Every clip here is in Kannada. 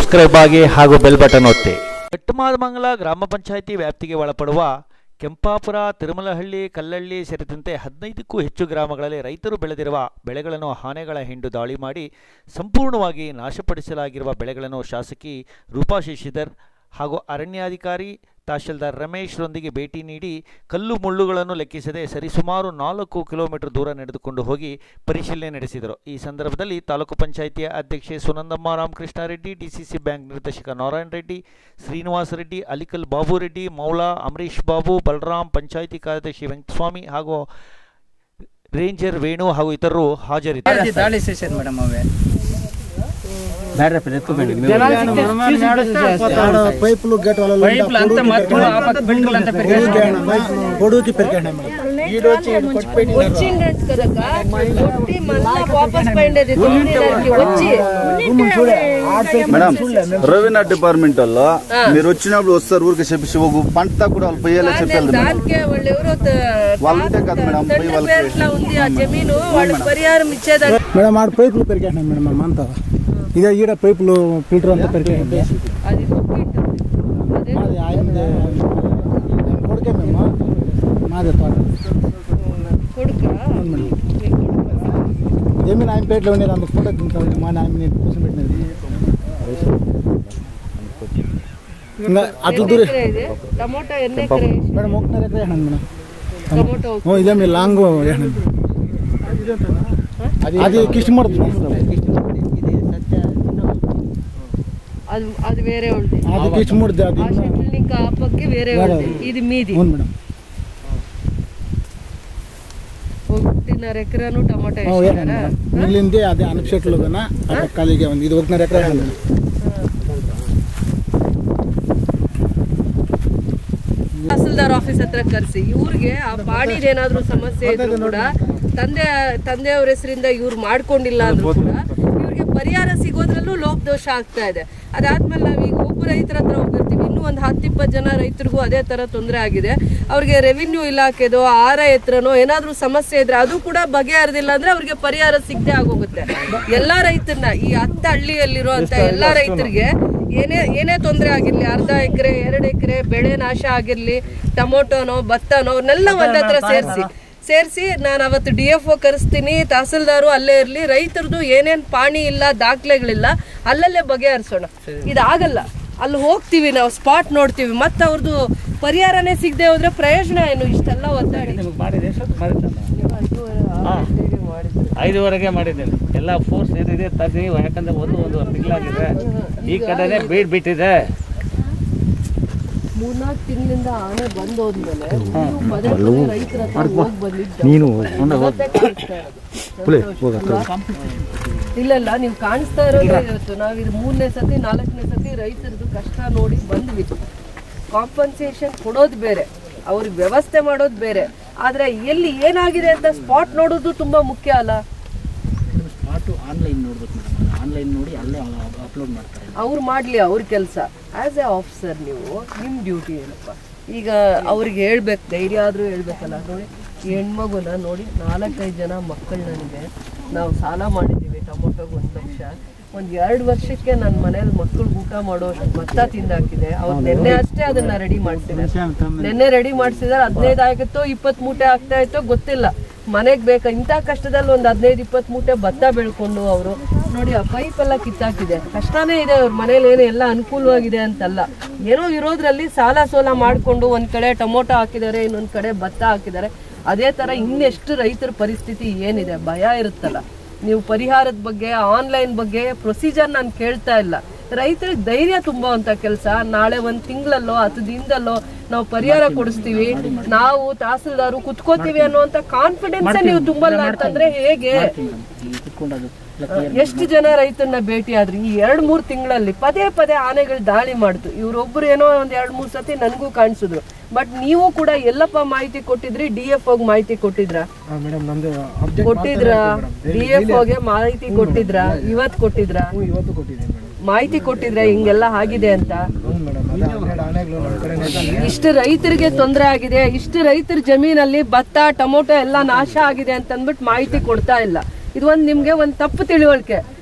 ಸಬ್ಸ್ಕ್ರೈಬ್ ಆಗಿ ಹಾಗೂ ಬೆಲ್ ಬಟನ್ ಒತ್ತಿ ಕಟ್ಟಮಾದಮಂಗಲ ಗ್ರಾಮ ಪಂಚಾಯಿತಿ ವ್ಯಾಪ್ತಿಗೆ ಒಳಪಡುವ ಕೆಂಪಾಪುರ ತಿರುಮಲಹಳ್ಳಿ ಕಲ್ಲಳ್ಳಿ ಸೇರಿದಂತೆ ಹದಿನೈದಕ್ಕೂ ಹೆಚ್ಚು ಗ್ರಾಮಗಳಲ್ಲಿ ರೈತರು ಬೆಳೆದಿರುವ ಬೆಳೆಗಳನ್ನು ಆನೆಗಳ ಹಿಂಡು ದಾಳಿ ಮಾಡಿ ಸಂಪೂರ್ಣವಾಗಿ ನಾಶಪಡಿಸಲಾಗಿರುವ ಬೆಳೆಗಳನ್ನು ಶಾಸಕಿ ರೂಪಾ ಶಶಿಧರ್ ಹಾಗೂ ಅರಣ್ಯಾಧಿಕಾರಿ ತಹಶೀಲ್ದಾರ್ ರಮೇಶ್ರೊಂದಿಗೆ ಭೇಟಿ ನೀಡಿ ಕಲ್ಲು ಮುಳ್ಳುಗಳನ್ನು ಲೆಕ್ಕಿಸದೆ ಸರಿಸುಮಾರು ನಾಲ್ಕು ಕಿಲೋಮೀಟರ್ ದೂರ ನಡೆದುಕೊಂಡು ಹೋಗಿ ಪರಿಶೀಲನೆ ನಡೆಸಿದರು ಈ ಸಂದರ್ಭದಲ್ಲಿ ತಾಲೂಕು ಪಂಚಾಯಿತಿಯ ಅಧ್ಯಕ್ಷೆ ಸುನಂದಮ್ಮ ರಾಮಕೃಷ್ಣ ರೆಡ್ಡಿ ಡಿಸಿಸಿ ಬ್ಯಾಂಕ್ ನಿರ್ದೇಶಕ ನಾರಾಯಣ ರೆಡ್ಡಿ ಶ್ರೀನಿವಾಸ ರೆಡ್ಡಿ ಅಲಿಕಲ್ ಬಾಬು ರೆಡ್ಡಿ ಮೌಲಾ ಅಮರೀಶ್ ಬಾಬು ಬಲರಾಮ್ ಪಂಚಾಯಿತಿ ಕಾರ್ಯದರ್ಶಿ ವೆಂಕಟಸ್ವಾಮಿ ಹಾಗೂ ರೇಂಜರ್ ವೇಣು ಹಾಗೂ ಇತರರು ಹಾಜರಿದ್ದರು ದಾಳಿ ಸೆಷನ್ ಮೇಡಮ್ ಅವೇ పైపులు గేట్ వాళ్ళ పైపులు అంతా మొత్తం ఆ పక్క బిల్డింగ్ అంతా పెరిగేసి పొడుగుకి పెరిగాయి మేడం వచ్చిండ్రంట కదక్క కొట్టి మళ్ళా వాపస్ పోయిండేది తొమ్మిది దానికి వచ్చి మేడం రెవెన్యూ డిపార్ట్మెంట్ వాళ్ళు మీరు వచ్చినప్పుడు వస్తారు ఊరికి చెప్పి ఒక పంట కూడా వాళ్ళు పోయేలా చెప్పాలి మేడం దానికే వాళ్ళు ఎవరో వాళ్ళు ఉంటే కదా మేడం పోయి వాళ్ళకి పేర్లా ఉంది ఆ జమీను వాళ్ళు పరిహారం ఇచ్చేదానికి మేడం ఆడ పైపులు పెరిగాయి మేడం అమ్మంతా ఇదే ఈడ పైపులు ఫిల్టర్ అంతా పెరిగాయి అది నొక్కింటుంది అదే మాది ఆయనది కొడుకే మేము మాదే తోట కొడుక అవును మేడం జమీన్ ఆయన పేటలో ఉండేది అందుకు ఫోటో దించాలి మా నాయన నేను కోసం పెట్టినది ఇంకా అట్లా దూరం ఎకరే ఇది టమోటా ఎన్ని ఎకరే మేడం ఒకటిన్నర ఎకరే వేసినాను మేడం టమోటా ఓ ఇదే మీ లాంగ్ వేసినాను అది కిష్టమడుతుంది అది అది వేరే ఉంది అది కిష్టమడుతుంది అది ఆ షెటిల్ ఇంకా ఆ పక్కి వేరే ఉంది ఇది మీది అవును మేడం ఒకటిన్నర ఎకరాను టమోటా ఓ, వేసినాను వేసినారా మేడం. మిగిలింది అది అనప చెట్లు కన్నా అక్కడ ఖాళీగా ఉంది ఇది ఒకటిన్నర ఎకరా వేసినాను మేడం ತಹಸೀಲ್ದಾರ್ ಆಫೀಸ್ ಹತ್ರ ಕರೆಸಿ ಇವ್ರಿಗೆ ಆ ಪಾಣಿದೇನಾದ್ರೂ ಸಮಸ್ಯೆ ಇದ್ರು ಕೂಡ ತಂದೆ ತಂದೆಯವ್ರ ಹೆಸರಿಂದ ಇವ್ರು ಮಾಡ್ಕೊಂಡಿಲ್ಲ ಅಂದ್ರೂ ಕೂಡ ಇವ್ರಿಗೆ ಪರಿಹಾರ ಸಿಗೋದ್ರಲ್ಲೂ ಲೋಪದೋಷ ಆಗ್ತಾ ಇದೆ ಅದಾದ್ಮೇಲೆ ನಾವೀಗ ಒಬ್ಬ ರೈತರ ಹತ್ರ ಹೋಗಿರ್ತೀವಿ ಇನ್ನೂ ಒಂದು ಹತ್ತಿಪ್ಪತ್ತು ಜನ ರೈತರಿಗೂ ಅದೇ ತರ ತೊಂದರೆ ಆಗಿದೆ ಅವ್ರಿಗೆ ರೆವಿನ್ಯೂ ಇಲಾಖೆದೋ ಆರ ಎತ್ರನೋ ಏನಾದ್ರೂ ಸಮಸ್ಯೆ ಇದ್ರೆ ಅದು ಕೂಡ ಬಗೆಹರಿದಿಲ್ಲ ಅಂದ್ರೆ ಅವ್ರಿಗೆ ಪರಿಹಾರ ಸಿಗದೆ ಆಗೋಗುತ್ತೆ ಎಲ್ಲಾ ರೈತರನ್ನ ಈ ಹತ್ತ ಹಳ್ಳಿಯಲ್ಲಿರೋ ಅಂತ ಎಲ್ಲಾ ರೈತರಿಗೆ ಏನೇ ಏನೇ ತೊಂದರೆ ಆಗಿರ್ಲಿ ಅರ್ಧ ಎಕರೆ ಎರಡು ಎಕರೆ ಬೆಳೆ ನಾಶ ಆಗಿರ್ಲಿ ಟೊಮೊಟೊನೋ ಭತ್ತನೋ ಅವ್ರನ್ನೆಲ್ಲ ಒಂದ್ ಹತ್ರ ಸೇರಿಸಿ ಸೇರಿಸಿ ನಾನು ಅವತ್ತು ಡಿ ಎಫ್ ಒ ಕರೆಸ್ತೀನಿ ತಹಸೀಲ್ದಾರು ಅಲ್ಲೇ ಇರಲಿ ರೈತರದು ಏನೇನ್ ಪಾಣಿ ಇಲ್ಲ ದಾಖಲೆಗಳಿಲ್ಲ ಅಲ್ಲಲ್ಲೇ ಬಗೆಹರಿಸೋಣ ಇದಾಗಲ್ಲ ಅಲ್ಲಿ ಹೋಗ್ತೀವಿ ನಾವು ಸ್ಪಾಟ್ ನೋಡ್ತೀವಿ ಮತ್ತೆ ಅವ್ರದ್ದು ಪರಿಹಾರನೇ ಸಿಗದೆ ಹೋದ್ರೆ ಪ್ರಯೋಜನ ಏನು ಇಷ್ಟೆಲ್ಲ ಒದ್ದಾಡಿ ಮಾಡಿದೆ ಎಷ್ಟು ಮಾಡಿದ್ದೆ ಐದುವರೆಗೆ ಮಾಡಿದ್ದೇನೆ ಎಲ್ಲ ಫೋರ್ಸ್ ಏನಿದೆ ತರ್ರಿ ಯಾಕಂದ್ರೆ ಒಂದು ಒಂದೂವರೆ ತಿಂಗಳಾಗಿದೆ ಈ ಕಡೆನೇ ಬೀಡ್ ಬಿಟ್ಟಿದೆ ಮೂರ್ನಾಲ್ಕು ತಿಂಗಳಿಂದ ಆನೆ ಬಂದ್ ಹೋದ್ಮೇಲೆ ನೀವು ಪದೇ ಪದೇ ರೈತರ ಹತ್ರ ಹೋಗ್ ಬಂದಿದ್ದು ಇವತ್ತೇ ಕಾಣಿಸ್ತಾ ಇರೋದು. ಇಲ್ಲ ಇಲ್ಲ ನೀವು ಕಾಣಿಸ್ತಾ ಇರೋದೇ ಇವತ್ತು ನಾವ್ ಇದು ಮೂರನೇ ಸತಿ ನಾಲ್ಕನೇ ಸತಿ ರೈತರದ್ದು ಕಷ್ಟ ನೋಡಿ ಬಂದ್ವಿ ಕಾಂಪನ್ಸೇಷನ್ ಕೊಡೋದು ಬೇರೆ ಅವ್ರಿಗೆ ವ್ಯವಸ್ಥೆ ಮಾಡೋದು ಬೇರೆ ಆದ್ರೆ ಎಲ್ಲಿ ಏನಾಗಿದೆ ಅಂತ ಸ್ಪಾಟ್ ನೋಡೋದು ತುಂಬಾ ಮುಖ್ಯ ಅಲ್ಲ ಸ್ಮಾರ್ಟು ಆನ್ಲೈನ್ ನೋಡ್ಬೇಕು ಮೇಡಮ್ ಆನ್ಲೈನ್ ನೋಡಿ ಅಲ್ಲೇ ಅಪ್ಲೋಡ್ ಮಾಡ್ತಾರೆ ಅವ್ರು ಮಾಡ್ಲಿ ಅವ್ರ ಕೆಲಸ ಆಸ್ ಎ ಆಫೀಸರ್ ನೀವು ನಿಮ್ ಡ್ಯೂಟಿ ಏನಪ್ಪ ಈಗ ಅವ್ರಿಗೆ ಹೇಳ್ಬೇಕು ಧೈರ್ಯ ಆದ್ರೂ ಹೇಳ್ಬೇಕಲ್ಲ ನೋಡಿ ಈ ಹೆಣ್ಮಗುನ ನೋಡಿ ನಾಲ್ಕೈದು ಜನ ಮಕ್ಕಳು ನನಗೆ ನಾವು ಸಾಲ ಮಾಡಿದ್ದೀವಿ ಟೊಮೊಟೊಗೆ ಒಂದು ಲಕ್ಷ ಒಂದ್ ಎರಡು ವರ್ಷಕ್ಕೆ ನನ್ನ ಮನೇಲಿ ಮಕ್ಕಳು ಊಟ ಮಾಡೋ ಅಷ್ಟು ಭತ್ತ ತಿಂದಾಕಿದೆ ಅವ್ರು ನಿನ್ನೆ ಅಷ್ಟೇ ಅದನ್ನ ರೆಡಿ ಮಾಡ್ಸಿದ್ದಾರೆ ನಿನ್ನೆ ರೆಡಿ ಮಾಡ್ಸಿದಾರೆ ಹದಿನೈದು ಆಗಿತ್ತೋ ಇಪ್ಪತ್ತು ಮೂಟೆ ಆಗ್ತಾ ಇತ್ತೋ ಗೊತ್ತಿಲ್ಲ ಮನೆಗೆ ಬೇಕಾ ಇಂಥ ಕಷ್ಟದಲ್ಲಿ ಒಂದು ಹದಿನೈದು ಇಪ್ಪತ್ತು ಮೂಟೆ ಭತ್ತ ಬೆಳ್ಕೊಂಡು ಅವರು ನೋಡಿ ಆ ಪೈಪ್ ಎಲ್ಲ ಕಿತ್ತಾಕಿದೆ ಕಷ್ಟನೇ ಇದೆ ಅವ್ರ ಮನೇಲಿ ಏನು ಎಲ್ಲ ಅನುಕೂಲವಾಗಿದೆ ಅಂತಲ್ಲ ಏನೋ ಇರೋದ್ರಲ್ಲಿ ಸಾಲ ಸೋಲ ಮಾಡಿಕೊಂಡು ಒಂದ್ ಕಡೆ ಟೊಮೊಟೊ ಹಾಕಿದ್ದಾರೆ ಇನ್ನೊಂದ್ ಕಡೆ ಭತ್ತ ಹಾಕಿದ್ದಾರೆ ಅದೇ ತರ ಇನ್ನೆಷ್ಟು ರೈತರ ಪರಿಸ್ಥಿತಿ ಏನಿದೆ ಭಯ ಇರುತ್ತಲ್ಲ ನೀವು ಪರಿಹಾರದ ಬಗ್ಗೆ ಆನ್ಲೈನ್ ಬಗ್ಗೆ ಪ್ರೊಸೀಜರ್ ನಾನು ಕೇಳ್ತಾ ಇಲ್ಲ ರೈತರಿಗೆ ಧೈರ್ಯ ತುಂಬುವಂತ ಕೆಲಸ ನಾಳೆ ಒಂದ್ ತಿಂಗಳಲ್ಲೋ ಹತ್ತು ದಿನದಲ್ಲೋ ನಾವು ಪರಿಹಾರ ಕೊಡಿಸ್ತೀವಿ ನಾವು ತಹಸೀಲ್ದಾರು ಕುತ್ಕೋತೀವಿ ಅನ್ನುವಂತ ಕಾನ್ಫಿಡೆನ್ಸ್ ನೀವು ತುಂಬಲ್ಲ ಅಂತಂದ್ರೆ ಹೇಗೆ ಕುತ್ಕೊಂಡದು ಎಷ್ಟು ಜನ ರೈತರನ್ನ ಭೇಟಿ ಆದ್ರಿ ಈ ಎರಡ್ ಮೂರ್ ತಿಂಗಳಲ್ಲಿ ಪದೇ ಪದೇ ಆನೆಗಳು ದಾಳಿ ಮಾಡ್ತು ಇವ್ರೊಬ್ರು ಏನೋ ಒಂದ್ ಎರಡ್ ಮೂರ್ ಸತಿ ನನ್ಗೂ ಕಾಣಿಸಿದ್ರು ಬಟ್ ನೀವು ಕೂಡ ಎಲ್ಲಪ್ಪ ಮಾಹಿತಿ ಕೊಟ್ಟಿದ್ರಿ ಡಿ ಎಫ್ ಹೋಗಿ ಮಾಹಿತಿ ಕೊಟ್ಟಿದ್ರ ಮೇಡಮ್ ನಮ್ದು ಕೊಟ್ಟಿದ್ರ ಡಿ ಎಫ್ ಹೋಗಿ ಮಾಹಿತಿ ಕೊಟ್ಟಿದ್ರ ಇವತ್ ಕೊಟ್ಟಿದ್ರ ಇವತ್ತು ಕೊಟ್ಟಿದ್ದೀನಿ ಮೇಡಮ್ ಮಾಹಿತಿ ಕೊಟ್ಟಿದ್ರೆ ಹಿಂಗೆಲ್ಲ ಆಗಿದೆ ಅಂತ ಹೌದು ಮೇಡಮ್ ಅದೇ ಹನ್ನೆರಡು ಆನೆಗಳು ನಮ್ಮ ಕಡೆ ಇಷ್ಟು ರೈತರಿಗೆ ತೊಂದರೆ ಆಗಿದೆ ಇಷ್ಟು ರೈತರ ಜಮೀನಲ್ಲಿ ಭತ್ತ ಟೊಮೊಟೊ ಎಲ್ಲ ನಾಶ ಆಗಿದೆ ಅಂತ ಅಂದ್ಬಿಟ್ಟು ಮಾಹಿತಿ ಕೊಡ್ತಾ ಇಲ್ಲ ಇದು ಒಂದ್ ನಿಮ್ಗೆ ಒಂದ್ ತಪ್ಪು ತಿಳುವಳಿಕೆ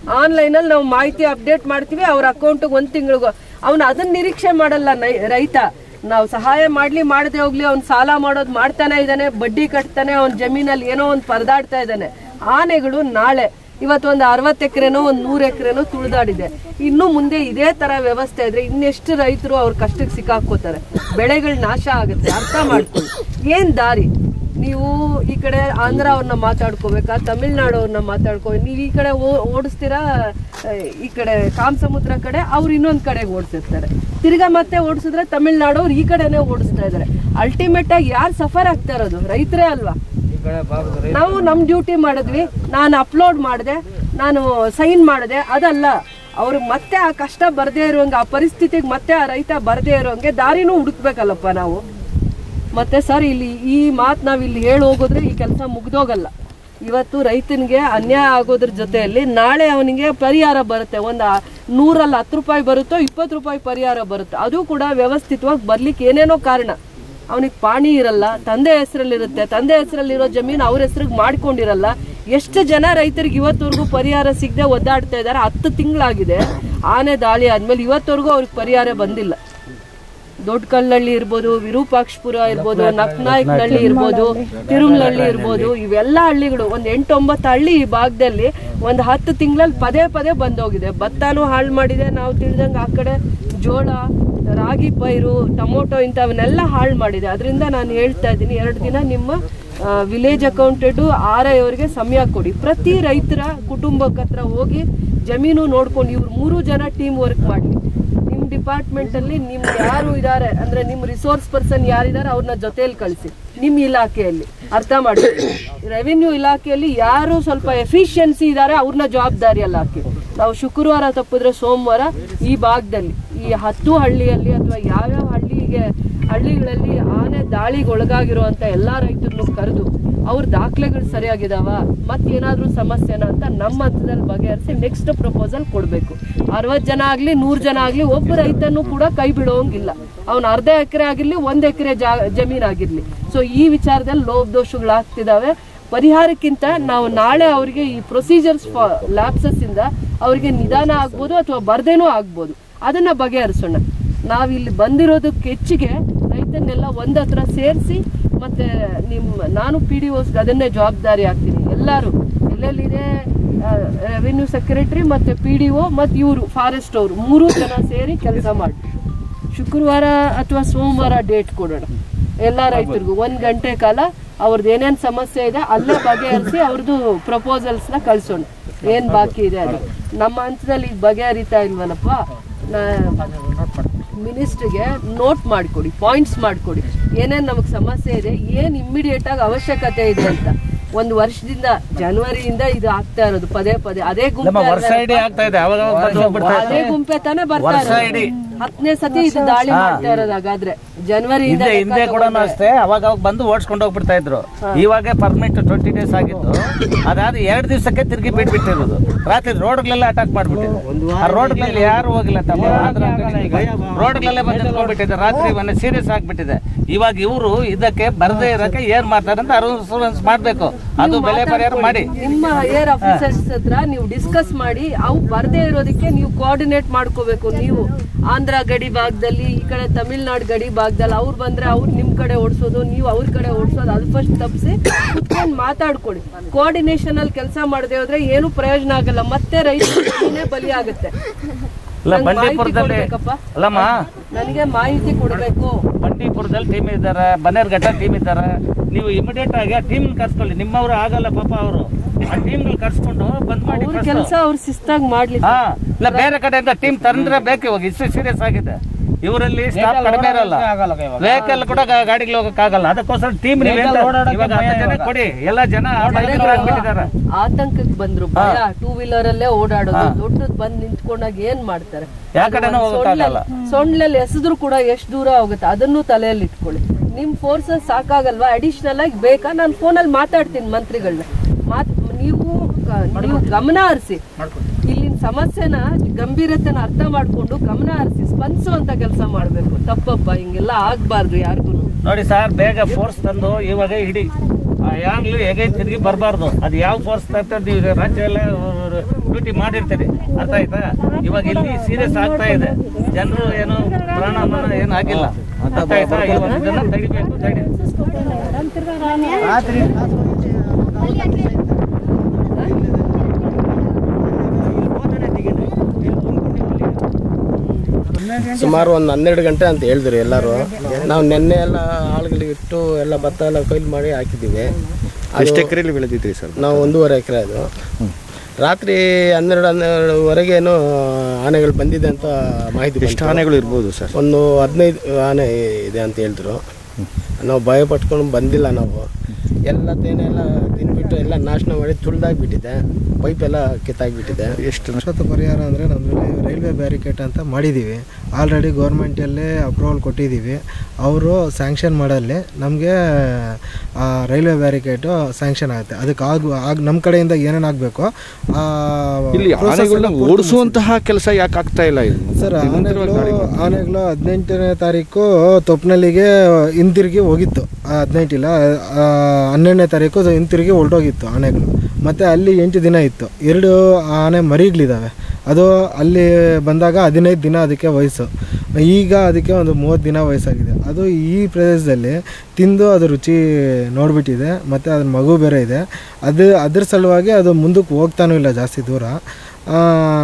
ಆನ್ಲೈನ್ ಅಲ್ಲಿ ನಾವು ಮಾಹಿತಿ ಅಪ್ಡೇಟ್ ಮಾಡ್ತೀವಿ ಅವ್ರ ಅಕೌಂಟ್ ಒಂದ್ ತಿಂಗಳಿಗೂ ಅವ್ನು ಅದನ್ನ ನಿರೀಕ್ಷೆ ಮಾಡಲ್ಲ ನೈ- ರೈತ ನಾವು ಸಹಾಯ ಮಾಡ್ಲಿ ಮಾಡದೆ ಹೋಗ್ಲಿ ಅವ್ನ್ ಸಾಲ ಮಾಡೋದು ಮಾಡ್ತಾನೆ ಇದ್ದಾನೆ ಬಡ್ಡಿ ಕಟ್ತಾನೆ ಅವ್ನ ಜಮೀನಲ್ಲಿ ಏನೋ ಒಂದು ಪರದಾಡ್ತಾ ಇದ್ದಾನೆ ಆನೆಗಳು ನಾಳೆ ಇವತ್ತು ಒಂದು ಅರವತ್ತು ಎಕರೆನೋ ಒಂದು ನೂರು ಎಕರೆನೋ ತುಳಿದಾಡಿದೆ ಇನ್ನು ಮುಂದೆ ಇದೇ ತರ ವ್ಯವಸ್ಥೆ ಇದ್ರೆ ಇನ್ನೆಷ್ಟು ರೈತರು ಅವ್ರ ಕಷ್ಟಕ್ಕೆ ಸಿಕ್ಕಾಕೋತಾರೆ ಬೆಳೆಗಳು ನಾಶ ಆಗುತ್ತೆ ಅರ್ಥ ಮಾಡ್ಕೊಳ್ಳಿ ಏನ್ ದಾರಿ ನೀವು ಈ ಕಡೆ ಆಂಧ್ರ ಅವ್ರನ್ನ ಮಾತಾಡ್ಕೋಬೇಕಾ ತಮಿಳ್ನಾಡು ಅವ್ರನ್ನ ಮಾತಾಡ್ಕೋ ನೀವು ಈ ಕಡೆ ಓ- ಓಡಿಸ್ತೀರಾ ಆ, ಈ ಕಡೆ ಕಾಮ್ ಸಮುದ್ರ ಕಡೆ ಅವ್ರು ಇನ್ನೊಂದ್ ಕಡೆಗೆ ಓಡಿಸಿರ್ತಾರೆ ತಿರ್ಗಾ ಮತ್ತೆ ಓಡಿಸಿದ್ರೆ ತಮಿಳ್ನಾಡು ಅವ್ರು ಈ ಕಡೆನೆ ಓಡಿಸ್ತಾ ಇದಾರೆ ಅಲ್ಟಿಮೇಟ್ ಆಗಿ ಯಾರು ಸಫರ್ ಆಗ್ತಾ ಇರೋದು ರೈತರೇ ಅಲ್ವಾ ನಾವು ನಮ್ ಡ್ಯೂಟಿ ಮಾಡಿದ್ವಿ ನಾನು ಅಪ್ಲೋಡ್ ಮಾಡಿದೆ ನಾನು ಸೈನ್ ಮಾಡಿದೆ ಅದಲ್ಲ ಅವ್ರಿಗೆ ಮತ್ತೆ ಆ ಕಷ್ಟ ಬರ್ದೇ ಇರೋಂಗೆ ಆ ಪರಿಸ್ಥಿತಿಗೆ ಮತ್ತೆ ಆ ರೈತ ಬರ್ದೇ ಇರೋಂಗೆ ದಾರಿನೂ ಹುಡುಕ್ಬೇಕಲ್ಲಪ್ಪ ನಾವು ಮತ್ತೆ ಸರ್ ಇಲ್ಲಿ ಈ ಮಾತು ನಾವು ಇಲ್ಲಿ ಹೇಳಿ ಹೋಗೋದ್ರೆ ಈ ಕೆಲಸ ಮುಗ್ದೋಗಲ್ಲ ಇವತ್ತು ರೈತನಿಗೆ ಅನ್ಯಾಯ ಆಗೋದ್ರ ಜೊತೆಯಲ್ಲಿ ನಾಳೆ ಅವನಿಗೆ ಪರಿಹಾರ ಬರುತ್ತೆ ಒಂದು ನೂರಲ್ಲಿ ಹತ್ತು ರೂಪಾಯಿ ಬರುತ್ತೋ ಇಪ್ಪತ್ತು ರೂಪಾಯಿ ಪರಿಹಾರ ಬರುತ್ತೆ ಅದು ಕೂಡ ವ್ಯವಸ್ಥಿತವಾಗಿ ಬರ್ಲಿಕ್ಕೆ ಏನೇನೋ ಕಾರಣ ಅವನಿಗೆ ಪಾಣಿ ಇರಲ್ಲ ತಂದೆ ಹೆಸರಲ್ಲಿರುತ್ತೆ ತಂದೆ ಹೆಸರಲ್ಲಿರೋ ಜಮೀನು ಅವ್ರ ಹೆಸರಿಗೆ ಮಾಡ್ಕೊಂಡಿರಲ್ಲ ಎಷ್ಟು ಜನ ರೈತರಿಗೆ ಇವತ್ತವರೆಗೂ ಪರಿಹಾರ ಸಿಗದೆ ಒದ್ದಾಡ್ತಾ ಇದ್ದಾರೆ ಹತ್ತು ತಿಂಗಳಾಗಿದೆ ಆನೆ ದಾಳಿ ಆದ್ಮೇಲೆ ಇವತ್ತವರೆಗೂ ಅವ್ರಿಗೆ ಪರಿಹಾರ ಬಂದಿಲ್ಲ ದೊಡ್ಡ ಕಲ್ಲಳ್ಳಿ ಇರ್ಬೋದು ವಿರೂಪಾಕ್ಷಪುರ ಇರ್ಬೋದು ನಕ್ನಾಯಕನಹಳ್ಳಿ ಇರ್ಬೋದು ತಿರುಮಲಹಳ್ಳಿ ಇರ್ಬೋದು ಇವೆಲ್ಲ ಹಳ್ಳಿಗಳು ಒಂದ್ ಎಂಟೊಂಬತ್ತು ಹಳ್ಳಿ ಈ ಭಾಗದಲ್ಲಿ ಒಂದ್ ಹತ್ತು ತಿಂಗಳಲ್ಲಿ ಪದೇ ಪದೇ ಬಂದೋಗಿದೆ ಭತ್ತನೂ ಹಾಳು ಮಾಡಿದೆ ನಾವು ತಿಳಿದಂಗೆ ಆ ಕಡೆ ಜೋಳ ರಾಗಿ ಪೈರು ಟೊಮೊಟೊ ಇಂಥವನ್ನೆಲ್ಲ ಹಾಳು ಮಾಡಿದೆ ಅದರಿಂದ ನಾನು ಹೇಳ್ತಾ ಇದ್ದೀನಿ ಎರಡು ದಿನ ನಿಮ್ಮ ವಿಲೇಜ್ ಅಕೌಂಟೆಡ್ ಆರ್ ಐ ಅವರಿಗೆ ಸಮಯ ಕೊಡಿ ಪ್ರತಿ ರೈತರ ಕುಟುಂಬಕ್ಕೆ ಹತ್ರ ಹೋಗಿ ಜಮೀನು ನೋಡ್ಕೊಂಡು ಇವ್ರು ಮೂರು ಜನ ಟೀಮ್ ವರ್ಕ್ ಮಾಡಲಿ ನಿಮ್ ಡಿಪಾರ್ಟ್ಮೆಂಟ್ ಅಲ್ಲಿ ನಿಮ್ ಯಾರು ಇದಾರೆ ಅಂದ್ರೆ ನಿಮ್ ರಿಸೋರ್ಸ್ ಪರ್ಸನ್ ಯಾರಿದ್ದಾರೆ ಅವ್ರನ್ನ ಜೊತೆಯಲ್ಲಿ ಕಳಿಸಿ ನಿಮ್ ಇಲಾಖೆಯಲ್ಲಿ ಅರ್ಥ ಮಾಡಿ ರೆವಿನ್ಯೂ ಇಲಾಖೆಯಲ್ಲಿ ಯಾರು ಸ್ವಲ್ಪ ಎಫಿಷಿಯನ್ಸಿ ಇದಾರೆ ಅವ್ರನ್ನ ಜವಾಬ್ದಾರಿಯಲ್ಲಿ ಹಾಕಿ ನಾವು ಶುಕ್ರವಾರ ತಪ್ಪಿದ್ರೆ ಸೋಮವಾರ ಈ ಭಾಗದಲ್ಲಿ ಈ ಹತ್ತು ಹಳ್ಳಿಯಲ್ಲಿ ಅಥವಾ ಯಾವ್ಯಾವ ಹಳ್ಳಿಗೆ ಹಳ್ಳಿಗಳಲ್ಲಿ ಆನೆ ದಾಳಿಗೆ ಒಳಗಾಗಿರುವಂತ ಎಲ್ಲಾ ರೈತರನ್ನು ಕರೆದು ಅವ್ರ ದಾಖಲೆಗಳು ಸರಿಯಾಗಿದಾವ ಮತ್ತೇನಾದ್ರೂ ಸಮಸ್ಯೆನ ಅಂತ ನಮ್ಮ ಹಂತದಲ್ಲಿ ಬಗೆಹರಿಸಿ ನೆಕ್ಸ್ಟ್ ಪ್ರಪೋಸಲ್ ಕೊಡಬೇಕು ಅರವತ್ತು ಜನ ಆಗ್ಲಿ ನೂರು ಜನ ಆಗ್ಲಿ ಒಬ್ಬ ರೈತನು ಕೂಡ ಕೈ ಬಿಡೋಂಗಿಲ್ಲ ಅವ್ನ ಅರ್ಧ ಎಕರೆ ಆಗಿರ್ಲಿ ಒಂದ್ ಎಕರೆ ಜಾ ಜಮೀನ್ ಆಗಿರ್ಲಿ ಸೊ ಈ ವಿಚಾರದಲ್ಲಿ ಲೋಪದೋಷಗಳು ಆಗ್ತಿದಾವೆ ಪರಿಹಾರಕ್ಕಿಂತ ನಾವು ನಾಳೆ ಅವರಿಗೆ ಈ ಪ್ರೊಸೀಜರ್ಸ್ ಲ್ಯಾಪ್ಸಸ್ ಇಂದ ಅವರಿಗೆ ನಿಧಾನ ಆಗ್ಬೋದು ಅಥವಾ ಬರ್ದೇನೂ ಆಗ್ಬೋದು ಅದನ್ನ ಬಗೆಹರಿಸೋಣ ನಾವಿಲ್ಲಿ ಬಂದಿರೋದಕ್ಕೆ ಹೆಚ್ಚಿಗೆ ರೈತನ್ನೆಲ್ಲ ಒಂದ್ ಹತ್ರ ಸೇರಿಸಿ ಮತ್ತೆ ನಿಮ್ಮ ನಾನು ಪಿ ಡಿ ಓಸ್ಗೆ ಅದನ್ನೇ ಜವಾಬ್ದಾರಿ ಆಗ್ತೀನಿ ಎಲ್ಲರೂ ಎಲ್ಲೆಲ್ಲಿದೆ ರೆವಿನ್ಯೂ ಸೆಕ್ರೆಟರಿ ಮತ್ತೆ ಪಿ ಡಿ ಒ ಮತ್ತು ಇವರು ಫಾರೆಸ್ಟ್ ಅವರು ಮೂರು ಜನ ಸೇರಿ ಕೆಲಸ ಮಾಡಿ ಶುಕ್ರವಾರ ಅಥವಾ ಸೋಮವಾರ ಡೇಟ್ ಕೊಡೋಣ ಎಲ್ಲ ರೈತರಿಗೂ ಒಂದ್ ಗಂಟೆ ಕಾಲ ಅವ್ರದ್ದು ಏನೇನ್ ಸಮಸ್ಯೆ ಇದೆ ಅಲ್ಲೇ ಬಗೆಹರಿಸಿ ಅವ್ರದ್ದು ಪ್ರಪೋಸಲ್ಸ್ ನ ಕಳ್ಸೋಣ ಏನ್ ಬಾಕಿ ಇದೆ ಅದು ನಮ್ಮ ಹಂತದಲ್ಲಿ ಈಗ ಬಗೆಹರಿತಾ ಇಲ್ವಲ್ಲಪ್ಪ ಮಿನಿಸ್ಟ್ರಿಗೆ ನೋಟ್ ಮಾಡಿಕೊಡಿ ಪಾಯಿಂಟ್ಸ್ ಮಾಡಿಕೊಡಿ ಏನೇನ್ ನಮಗೆ ಸಮಸ್ಯೆ ಇದೆ ಏನ್ ಇಮ್ಮಿಡಿಯೇಟ್ ಆಗಿ ಅವಶ್ಯಕತೆ ಇದೆ ಅಂತ ಒಂದು ವರ್ಷದಿಂದ ಜನವರಿಯಿಂದ ಇದು ಆಗ್ತಾ ಇರೋದು ಪದೇ ಪದೇ ಅದೇ ಗುಂಪೆ ವರ್ಷ ಇಡೀ ಆಗ್ತಾ ಇದೆ ಅವಾಗ ಅವಾಗ ಬಂದು ಹೋಗ್ಬಿಡ್ತಾ ಅದೇ ಗುಂಪೆ ತಾನೇ ಬರ್ತಾ ಇರೋದು ಹತ್ತನೇ ಸತಿ ಇದು ದಾಳಿ ಮಾಡ್ತಾ ಇರೋದು ಹಾಗಾದ್ರೆ ಜನವರಿಯಿಂದ ಹಿಂದೆ ಹಿಂದೆ ಕೂಡ ಅಷ್ಟೇ ಅವಾಗ ಅವಾಗ ಬಂದು ಓಡಿಸ್ಕೊಂಡು ಹೋಗ್ಬಿಡ್ತಾ ಇದ್ರು ಇವಾಗ ಪರ್ಮಿಟ್ ಟ್ವೆಂಟಿ ಡೇಸ್ ಆಗಿದ್ದು ಅದಾದ ಎರಡು ದಿವಸಕ್ಕೆ ತಿರುಗಿ ಬಿಟ್ಬಿಟ್ಟಿರೋದು ರಾತ್ರಿ ರೋಡ್ಗಳೆಲ್ಲ ಅಟ್ಯಾಕ್ ಮಾಡ್ಬಿಟ್ಟಿದ್ರು ಆ ರೋಡ್ಗಳಲ್ಲಿ ಯಾರು ಹೋಗಿಲ್ಲ ತಮ್ಮ ರೋಡ್ಗಳಲ್ಲೇ ಬಂದು ನಿಂತ್ಕೊಂಡ್ಬಿಟ್ಟಿದೆ ರಾತ್ರಿ ಮೊನ್ನೆ ಸೀರಿಯಸ್ ಆಗ್ಬಿಟ್ಟಿದೆ ಇವಾಗ ಇವರು ಇದಕ್ಕೆ ಬರದೇ ಇರಕ್ಕೆ ಏನ್ ಮಾಡ್ತಾರೆ ಅಂತ ಅರೌನ್ಸ್ ಮಾಡ್ಬೇಕು ಅದು ಬೆಲೆ ಪರಿಹಾರ ಮಾಡಿ ನಿಮ್ಮ ಏರ್ ಆಫೀಸರ್ಸ್ ಹತ್ರ ನೀವು ಡಿಸ್ಕಸ್ ಮಾಡಿ ಅವು ಬರ್ದೇ ಇರೋದಕ್ಕೆ ನೀವು ಕೋಆರ್ಡಿನೇಟ್ ಮಾಡ್ಕೋಬೇಕು ನೀವು ಆಂಧ್ರ ಗಡಿ ಭಾಗದಲ್ಲಿ ಈ ಕಡೆ ತಮಿಳ್ನಾಡು ಗಡಿ ಭಾಗದಲ್ಲಿ ಅವ್ರು ಬಂದ್ರೆ ಅವ್ರು ನಿಮ್ ಕಡೆ ಓಡಿಸೋದು ನೀವು ಅವ್ರ ಕಡೆ ಓಡಿಸೋದು ಅದು ಫಸ್ಟ್ ತಪ್ಪಿಸಿ ಕುತ್ಕೊಂಡು ಮಾತಾಡ್ಕೊಳ್ಳಿ ಕೋಆರ್ಡಿನೇಷನ್ ಅಲ್ಲಿ ಕೆಲಸ ಮಾಡದೆ ಹೋದ್ರೆ ಏನು ಪ್ರಯೋಜನ ಆಗಲ್ಲ ಮತ್ತೆ ರೈತನೇ ಬಲಿ ಆಗುತ್ತೆ ಇಲ್ಲ ನಂಗ್ ಮಾಹಿತಿ ಬಂಡೀಪುರದಲ್ಲಿ ಕೊಡ್ಬೇಕಪ್ಪ. ಅಲ್ಲಮ್ಮ ನನಗೆ ಮಾಹಿತಿ ಕೊಡಬೇಕು ಬಂಡೀಪುರದಲ್ಲಿ ಟೀಮ್ ಇದ್ದಾರೆ ಬನ್ನೇರ್ಘಟ್ಟ ಟೀಮ್ ಇದ್ದಾರೆ ನೀವು ಇಮಿಡಿಯೇಟ್ ಆಗಿ ಆ ಟೀಮ್ ಕರ್ಸ್ಕೊಳ್ಳಿ ನಿಮ್ಮವರು ಆಗಲ್ಲ ಪಾಪ ಅವರು ಆ ಟೀಮ್ಗಳು ಕರ್ಸ್ಕೊಂಡು ಬಂದ್ ಮಾಡಿ ಅವ್ರ first. ಕೆಲಸ ಅವ್ರು ಶಿಸ್ತಾಗಿ ಮಾಡ್ಲಿಕ್ಕೆ ಹಾ ಇಲ್ಲ ಬೇರೆ ಕಡೆಯಿಂದ ಟೀಮ್ ತಂದ್ರೆ ಬೇಕು ಇವಾಗ ಇಷ್ಟು ಸೀರಿಯಸ್ ಆಗಿದೆ ಇವರಲ್ಲಿ ಸ್ಟಾಫ್ ಕಡಿಮೆ ಇರಲ್ಲ ವೆಹಿಕಲ್ ಕೂಡ ಗಾ- ಗಾಡಿಗಳು ಹೋಗಕ್ಕಾಗಲ್ಲ ಅದಕ್ಕೋಸ್ಕರ ಟೀಮ್ ಇವಾಗ ಹತ್ತು ಜನ ಕೊಡಿ ಎಲ್ಲ ಜನ ಆಗ್ಬಿಟ್ಟಿದ್ದಾರೆ ಆತಂಕಕ್ಕೆ ಬಂದ್ರು ಭಯ ಟೂ ವೀಲರ್ ಅಲ್ಲೇ ಓಡಾಡೋದು ದೊಡ್ಡದ್ ಬಂದ್ ನಿಂತ್ಕೊಂಡಾಗ ಏನ್ ಮಾಡ್ತಾರೆ ಯಾವ ಕಡೆನೂ ಹೋಗಕ್ಕಾಗಲ್ಲ ಸೊಂಡ್ಲಲ್ಲಿ ಎಸೆದ್ರು ಕೂಡ ಎಷ್ಟು ದೂರ ಹೋಗುತ್ತೆ ಅದನ್ನು ತಲೆಯಲ್ಲಿ ಇಟ್ಕೊಳ್ಳಿ ನಿಮ್ ಫೋರ್ಸಸ್ ಸಾಕಾಗಲ್ವಾ ಅಡಿಷನಲ್ ಆಗಿ ಬೇಕಾ ನಾನು ಫೋನಲ್ಲಿ ಮಾತಾಡ್ತೀನಿ ಮಂತ್ರಿಗಳನ್ನ ಮಾತ್ ನೀವು ಕ- ನೀವು ಗಮನ ಹರಿಸಿ ಇಲ್ಲಿನ ಸಮಸ್ಯೆನ ಗಂಭೀರತೆನ ಅರ್ಥ ಮಾಡ್ಕೊಂಡು ಗಮನ ಹರಿಸಿ ಸ್ಪಂದಿಸುವಂತ ಕೆಲಸ ಮಾಡ್ಬೇಕು ತಪ್ಪಪ್ಪ ಹಿಂಗೆಲ್ಲ ಆಗ್ಬಾರ್ದು ಯಾರಿಗೂ ನೋಡಿ ಸರ್ ಬೇಗ ಫೋರ್ಸ್ ತಂದು ಇವಾಗ ಇಡಿ ಆ ಯಾಂಗ್ಲು ಹೇಗೆ ತಿರುಗಿ ಬರಬಾರ್ದು ಅದು ಯಾವ ಫೋರ್ಸ್ ತರ್ತದೆ ಈಗ ರಾಜ್ಯ ಎಲ್ಲ ಡ್ಯೂಟಿ ಮಾಡಿರ್ತೀರಿ ಅರ್ಥ ಆಯ್ತಾ ಇವಾಗ ಇಲ್ಲಿ ಸೀರಿಯಸ್ ಆಗ್ತಾ ಇದೆ ಜನರು ಏನು ಪ್ರಾಣ ಮಾನ ಏನು ಆಗಿಲ್ಲ ಅರ್ಥ ಆಯ್ತಾ ಇವಾಗ ಇದನ್ನ ತಡಿಬೇಕು ತಡಿ ರಾತ್ರಿ ಸುಮಾರು ಒಂದು ಹನ್ನೆರಡು ಗಂಟೆ ಅಂತ ಹೇಳಿದ್ರು ಎಲ್ಲರೂ ನಾವು ನಿನ್ನೆ ಎಲ್ಲ ಆಳುಗಳಿಗೆ ಇಟ್ಟು ಎಲ್ಲ ಭತ್ತ ಎಲ್ಲ ಕೊಯ್ಲು ಮಾಡಿ ಹಾಕಿದ್ದೀವಿ ಎಷ್ಟು ಎಕರೆಯಲ್ಲಿ ಬೆಳೆದಿದ್ರಿ ಸರ್ ನಾವು ಒಂದೂವರೆ ಎಕರೆ ಅದು ರಾತ್ರಿ ಹನ್ನೆರಡು ಹನ್ನೆರಡುವರೆಗೇನು ಆನೆಗಳು ಬಂದಿದೆ ಅಂತ ಮಾಹಿತಿ ಎಷ್ಟು ಬಂತು. ಆನೆಗಳು ಇರ್ಬೋದು ಸರ್ ಒಂದು ಹದಿನೈದು ಆನೆ ಇದೆ ಅಂತ ಹೇಳಿದ್ರು ನಾವು ಭಯ ಪಟ್ಕೊಂಡು ಬಂದಿಲ್ಲ ನಾವು ಎಲ್ಲ ತೇನೆಲ್ಲ ತಿಂದ್ಬಿಟ್ಟು ಎಲ್ಲ ನಾಶನ ಮಾಡಿ ತುಳ್ದಾಗ್ಬಿಟ್ಟಿದೆ ಪೈಪ್ ಎಲ್ಲ ಕಿತ್ತಾಗ್ಬಿಟ್ಟಿದೆ ಎಷ್ಟು ಶಾಶ್ವತ ಪರಿಹಾರ ಅಂದರೆ ನಮ್ಮಲ್ಲಿ ರೈಲ್ವೆ ಬ್ಯಾರಿಕೇಡ್ ಅಂತ ಮಾಡಿದ್ದೀವಿ ಆಲ್ರೆಡಿ ಗೌರ್ಮೆಂಟಲ್ಲೇ ಅಪ್ರೂವಲ್ ಕೊಟ್ಟಿದ್ದೀವಿ ಅವರು ಸ್ಯಾಂಕ್ಷನ್ ಮಾಡಲ್ಲಿ ನಮಗೆ ರೈಲ್ವೆ ಬ್ಯಾರಿಕೇಡು ಸ್ಯಾಂಕ್ಷನ್ ಆಗುತ್ತೆ ಅದಕ್ಕೆ ಆಗು ಆಗ ನಮ್ಮ ಕಡೆಯಿಂದ ಏನೇನು ಆಗಬೇಕು ಇಲ್ಲಿ ಆನೆಗಳನ್ನ ಓಡಿಸುವಂತಹ ಕೆಲಸ ಯಾಕೆ ಆಗ್ತಾ ಇಲ್ಲ ಇದು ಸರ್ ನಿರಂತರವಾಗಿ ಆನೆಗಳು ಗಾಳಿ ಬರ್ತಾ ಇದೆ. ಆನೆಗಳು ಹದಿನೆಂಟನೇ ತಾರೀಕು ತೊಪ್ನಲ್ಲಿಗೆ ಹಿಂತಿರುಗಿ ಹೋಗಿತ್ತು ಹದಿನೆಂಟಿಲ್ಲ ಹನ್ನೆರಡನೇ ತಾರೀಕು ಅದು ಹಿಂತಿರುಗಿ ಹೊರಟೋಗಿತ್ತು ಆನೆಗಳು ಮತ್ತು ಅಲ್ಲಿ ಎಂಟು ದಿನ ಇತ್ತು ಎರಡು ಆನೆ ಮರಿಗಳಿದ್ದಾವೆ ಅದು ಅಲ್ಲಿ ಬಂದಾಗ ಹದಿನೈದು ದಿನ ಅದಕ್ಕೆ ವಯಸ್ಸು ಈಗ ಅದಕ್ಕೆ ಒಂದು ಮೂವತ್ತು ದಿನ ವಯಸ್ಸಾಗಿದೆ ಅದು ಈ ಪ್ರದೇಶದಲ್ಲಿ ತಿಂದು ಅದು ರುಚಿ ನೋಡಿಬಿಟ್ಟಿದೆ ಮತ್ತು ಅದ್ರ ಮಗು ಬೇರೆ ಇದೆ ಅದು ಅದ್ರ ಸಲುವಾಗಿ ಅದು ಮುಂದಕ್ಕೆ ಹೋಗ್ತಾನೂ ಇಲ್ಲ ಜಾಸ್ತಿ ದೂರ ಆ,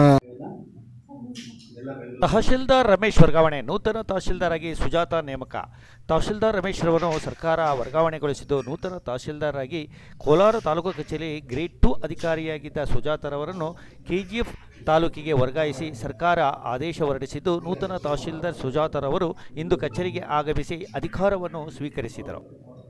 ತಹಶೀಲ್ದಾರ್ ರಮೇಶ್ ವರ್ಗಾವಣೆ ನೂತನ ತಹಶೀಲ್ದಾರ್ ಆಗಿ ಸುಜಾತ ನೇಮಕ ತಹಶೀಲ್ದಾರ್ ರಮೇಶ್ ರವರನ್ನು ಸರ್ಕಾರ ವರ್ಗಾವಣೆಗೊಳಿಸಿದ್ದು ನೂತನ ತಹಶೀಲ್ದಾರ್ ಆಗಿ ಕೋಲಾರ ತಾಲೂಕು ಕಚೇರಿ ಗ್ರೇಡ್ ಟು ಅಧಿಕಾರಿಯಾಗಿದ್ದ ಸುಜಾತರವರನ್ನು ಕೆಜಿಎಫ್ ತಾಲೂಕಿಗೆ ವರ್ಗಾಯಿಸಿ ಸರ್ಕಾರ ಆದೇಶ ಹೊರಡಿಸಿದ್ದು ನೂತನ ತಹಶೀಲ್ದಾರ್ ಸುಜಾತರವರು ಇಂದು ಕಚೇರಿಗೆ ಆಗಮಿಸಿ ಅಧಿಕಾರವನ್ನು ಸ್ವೀಕರಿಸಿದರು